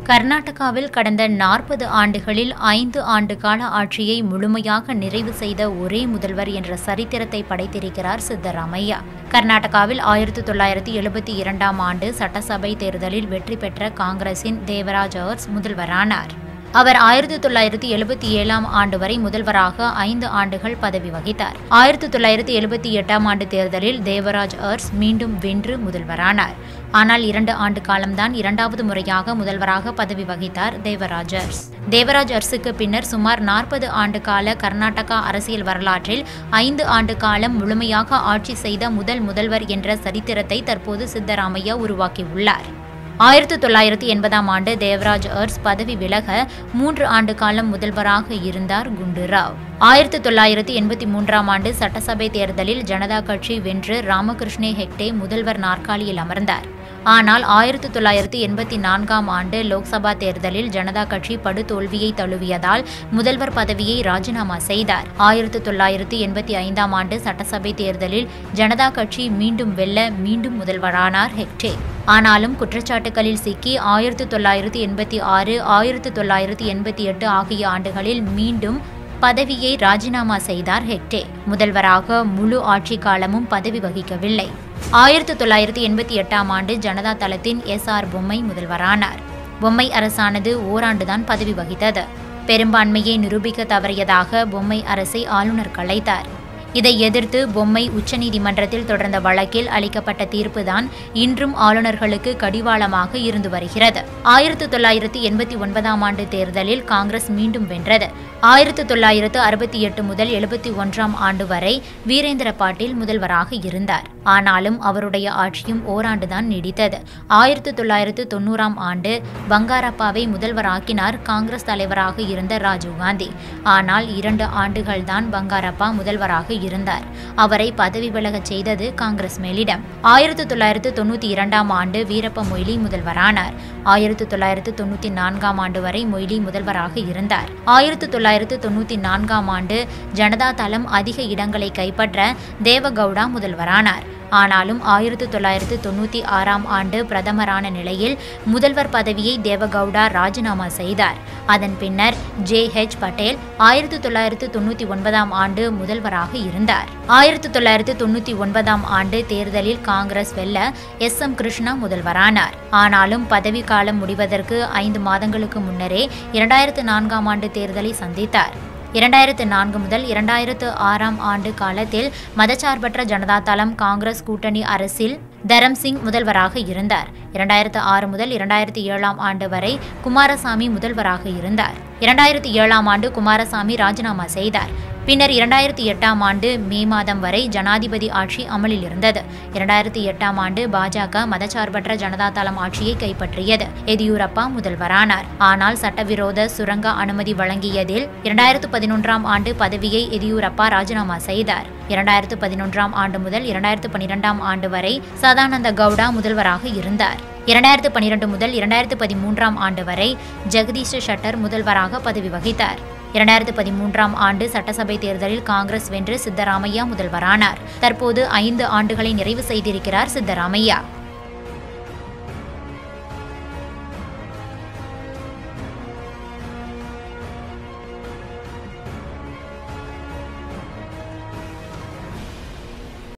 கர்நாடகாவில் கடந்த நாற்பது ஆண்டுகளில் ஐந்து ஆண்டு கால ஆட்சியை முழுமையாக நிறைவு செய்த ஒரே முதல்வர் என்ற சரித்திரத்தை படைத்திருக்கிறார் சித்தராமையா கர்நாடகாவில் ஆயிரத்தி தொள்ளாயிரத்தி எழுபத்தி இரண்டாம் ஆண்டு சட்டசபை தேர்தலில் வெற்றி பெற்ற காங்கிரசின் தேவராஜ் அர்ஸ் முதல்வரானார் அவர் ஆயிரத்தி தொள்ளாயிரத்தி எழுபத்தி ஏழாம் ஆண்டு வரை முதல்வராக ஐந்து ஆண்டுகள் பதவி வகித்தார் ஆயிரத்தி தொள்ளாயிரத்தி எழுபத்தி எட்டாம் ஆண்டு தேர்தலில் தேவராஜ் அர்ஸ் மீண்டும் வென்று முதல்வரானார் ஆனால் இரண்டு ஆண்டு காலம்தான் இரண்டாவது முறையாக முதல்வராக பதவி வகித்தார் தேவராஜ் அர்ஸ் தேவராஜ் அர்ஸுக்கு பின்னர் சுமார் நாற்பது ஆண்டு கால கர்நாடகா அரசியல் வரலாற்றில் ஐந்து ஆண்டு காலம் முழுமையாக ஆட்சி செய்த முதல் முதல்வர் என்ற சரித்திரத்தை தற்போது சித்தராமையா உருவாக்கியுள்ளார் ஆயிரத்தி தொள்ளாயிரத்தி எண்பதாம் ஆண்டு தேவராஜ் அர்ஸ் பதவி விலக மூன்று ஆண்டு காலம் முதல்வராக இருந்தார் குண்டுராவ் ஆயிரத்தி தொள்ளாயிரத்தி எண்பத்தி மூன்றாம் ஆண்டு சட்டசபை தேர்தலில் ஜனதா கட்சி வென்று ராமகிருஷ்ணே ஹெக்டே முதல்வர் நாற்காலியில் அமர்ந்தார் ஆனால் ஆயிரத்தி தொள்ளாயிரத்தி எண்பத்தி நான்காம் ஆண்டு லோக்சபா தேர்தலில் ஜனதா கட்சி படுதோல்வியை தழுவியதால் முதல்வர் பதவியை ராஜினாமா செய்தார் ஆயிரத்தி தொள்ளாயிரத்தி எண்பத்தி ஐந்தாம் ஆண்டு சட்டசபை தேர்தலில் ஜனதா கட்சி மீண்டும் வெல்ல மீண்டும் முதல்வரானார் ஹெக்டே ஆனாலும் குற்றச்சாட்டுகளில் சிக்கி ஆயிரத்தி தொள்ளாயிரத்தி எண்பத்தி ஆறு ஆயிரத்தி தொள்ளாயிரத்தி எண்பத்தி எட்டு ஆகிய ஆண்டுகளில் மீண்டும் பதவியை ராஜினாமா செய்தார் ஹெக்டே முதல்வராக முழு ஆட்சி காலமும் பதவி வகிக்கவில்லை ஆயிரத்தி தொள்ளாயிரத்தி எண்பத்தி எட்டாம் ஆண்டு ஜனதா தளத்தின் எஸ் ஆர் பொம்மை முதல்வரானார் பொம்மை அரசானது ஓராண்டுதான் பதவி வகித்தது பெரும்பான்மையை நிரூபிக்க தவறியதாக பொம்மை அரசை ஆளுநர் கலைத்தார் இதை எதிர்த்து பொம்மை உச்சநீதிமன்றத்தில் தொடர்ந்த வழக்கில் அளிக்கப்பட்ட தீர்ப்புதான் இன்றும் ஆளுநர்களுக்கு கடிவாளமாக இருந்து வருகிறது ஆயிரத்தி தொள்ளாயிரத்தி எண்பத்தி ஒன்பதாம் ஆண்டு தேர்தலில் காங்கிரஸ் மீண்டும் வென்றது ஆயிரத்தி தொள்ளாயிரத்து அறுபத்தி எட்டு முதல் எழுபத்தி ஒன்றாம் ஆண்டு வரை வீரேந்திர பாட்டீல் முதல்வராக இருந்தார் ஆனாலும் அவருடைய ஆட்சியும் ஓராண்டுதான் நீடித்தது ஆயிரத்தி தொள்ளாயிரத்து தொண்ணூறாம் ஆண்டு பங்காரப்பாவை முதல்வராக்கினார் காங்கிரஸ் தலைவராக இருந்த ராஜீவ்காந்தி ஆனால் இரண்டு ஆண்டுகள்தான் பங்காரப்பா முதல்வராக இருந்தார் அவரை பதவி விலகச் செய்தது காங்கிரஸ் மேலிடம் ஆயிரத்தி தொள்ளாயிரத்து தொண்ணூற்றி இரண்டாம் ஆண்டு வீரப்ப மொய்லி முதல்வரானார் ஆயிரத்தி தொள்ளாயிரத்து தொண்ணூற்றி நான்காம் ஆண்டு வரை மொய்லி முதல்வராக இருந்தார் ஆயிரத்தி தொள்ளாயிரத்து தொண்ணூற்றி நான்காம் ஆண்டு ஜனதா தளம் அதிக இடங்களை கைப்பற்ற தேவகவுடா முதல்வரானார் ஆனாலும் ஆயிரத்தி தொள்ளாயிரத்து தொண்ணூற்றி ஆறாம் ஆண்டு பிரதமரான நிலையில் முதல்வர் பதவியை தேவகவுடா ராஜினாமா செய்தார் அதன் பின்னர் ஜே ஹெச் பட்டேல் ஆயிரத்தி தொள்ளாயிரத்து தொண்ணூற்றி ஒன்பதாம் ஆண்டு முதல்வராக இருந்தார் ஆயிரத்தி தொள்ளாயிரத்து தொண்ணூற்றி ஒன்பதாம் ஆண்டு தேர்தலில் காங்கிரஸ் வெல்ல எஸ் எம் கிருஷ்ணா முதல்வரானார் ஆனாலும் பதவி காலம் முடிவதற்கு ஐந்து மாதங்களுக்கு முன்னரே இரண்டாயிரத்து நான்காம் ஆண்டு தேர்தலை சந்தித்தார் இரண்டாயிரத்து நான்கு முதல் இரண்டாயிரத்து ஆறாம் ஆண்டு காலத்தில் மதச்சார்பற்ற ஜனதா தளம் காங்கிரஸ் கூட்டணி அரசில் தரம்சிங் முதல்வராக இருந்தார் இரண்டாயிரத்து ஆறு முதல் இரண்டாயிரத்தி ஏழாம் ஆண்டு வரை குமாரசாமி முதல்வராக இருந்தார் இரண்டாயிரத்தி ஏழாம் ஆண்டு குமாரசாமி ராஜினாமா செய்தார் பின்னர் இரண்டாயிரத்தி எட்டாம் ஆண்டு மே மாதம் வரை ஜனாதிபதி ஆட்சி அமலில் இருந்தது இரண்டாயிரத்தி எட்டாம் ஆண்டு பாஜக மதச்சார்பற்ற ஜனதா தளம் ஆட்சியை கைப்பற்றியது எதியூரப்பா முதல்வரானார் ஆனால் சட்டவிரோத சுரங்க அனுமதி வழங்கியதில் இரண்டாயிரத்து பதினொன்றாம் ஆண்டு பதவியை எதியூரப்பா ராஜினாமா செய்தார் இரண்டாயிரத்து பதினொன்றாம் ஆண்டு முதல் இரண்டாயிரத்து பனிரெண்டாம் ஆண்டு வரை சதானந்த கவுடா முதல்வராக இருந்தார் இரண்டாயிரத்து பனிரெண்டு முதல் இரண்டாயிரத்து பதிமூன்றாம் ஆண்டு வரை ஜெகதீஷ் ஷட்டர் முதல்வராக பதவி வகித்தார் இரண்டாயிரத்து பதிமூன்றாம் ஆண்டு சட்டசபை தேர்தலில் காங்கிரஸ் வென்று சித்தராமையா முதல்வரானார் தற்போது ஐந்து ஆண்டுகளை நிறைவு செய்திருக்கிறார் சித்தராமையா